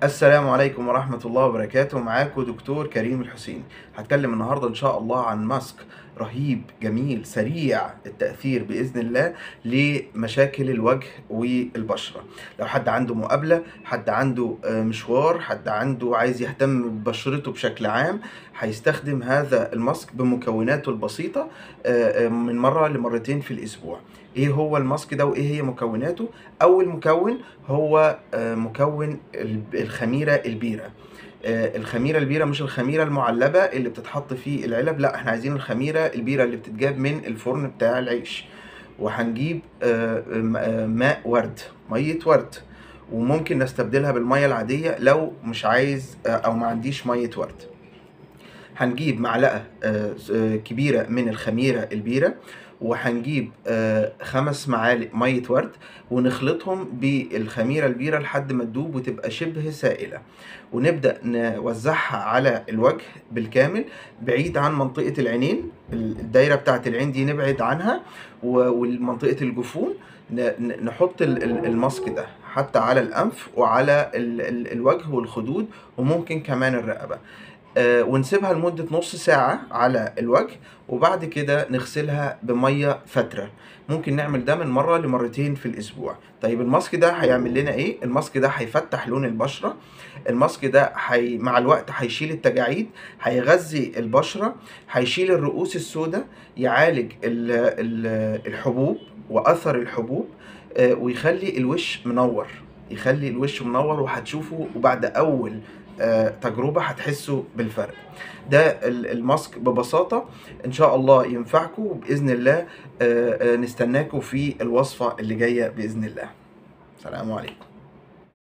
السلام عليكم ورحمة الله وبركاته معاكم دكتور كريم الحسيني هتكلم النهاردة إن شاء الله عن ماسك رهيب جميل سريع التأثير بإذن الله لمشاكل الوجه والبشرة لو حد عنده مقابلة حد عنده آه، مشوار حد عنده عايز يهتم ببشرته بشكل عام هيستخدم هذا الماسك بمكوناته البسيطة آه، آه، من مرة لمرتين في الأسبوع ايه هو الماسك ده وايه هي مكوناته اول مكون هو آه، مكون الب- الخميره البيره آه، الخميره البيره مش الخميره المعلبه اللي بتتحط في العلب لا احنا عايزين الخميره البيره اللي بتتجاب من الفرن بتاع العيش وهنجيب آه، م- آه، ماء ورد ميه ورد وممكن نستبدلها بالميه العاديه لو مش عايز آه، او ما عنديش ميه ورد هنجيب معلقة آه، آه، كبيرة من الخميرة البيرة وهنجيب آه، خمس معالق مية ورد ونخلطهم بالخميرة البيرة لحد ما تدوب وتبقى شبه سائلة ونبدأ نوزعها على الوجه بالكامل بعيد عن منطقة العينين الدايرة بتاعت العين دي نبعد عنها و- ومنطقة الجفون ن- ن- نحط ال- ال- الماسك ده حتى على الأنف وعلى ال- ال- الوجه والخدود وممكن كمان الرقبة آه، ونسيبها لمدة نص ساعة على الوجه وبعد كده نغسلها بمية فترة ممكن نعمل ده من مرة لمرتين في الأسبوع طيب الماسك ده هيعمل لنا إيه؟ الماسك ده هيفتح لون البشرة الماسك ده حي... مع الوقت هيشيل التجاعيد هيغذي البشرة هيشيل الرؤوس السوداء يعالج ال... ال... الحبوب وأثر الحبوب آه، ويخلي الوش منور يخلي الوش منور وهتشوفوا وبعد أول آه، تجربة هتحسوا بالفرق ده ال- الماسك ببساطة إن شاء الله ينفعكم وبإذن الله آه، آه، نستناكم في الوصفة اللي جاية بإذن الله سلام عليكم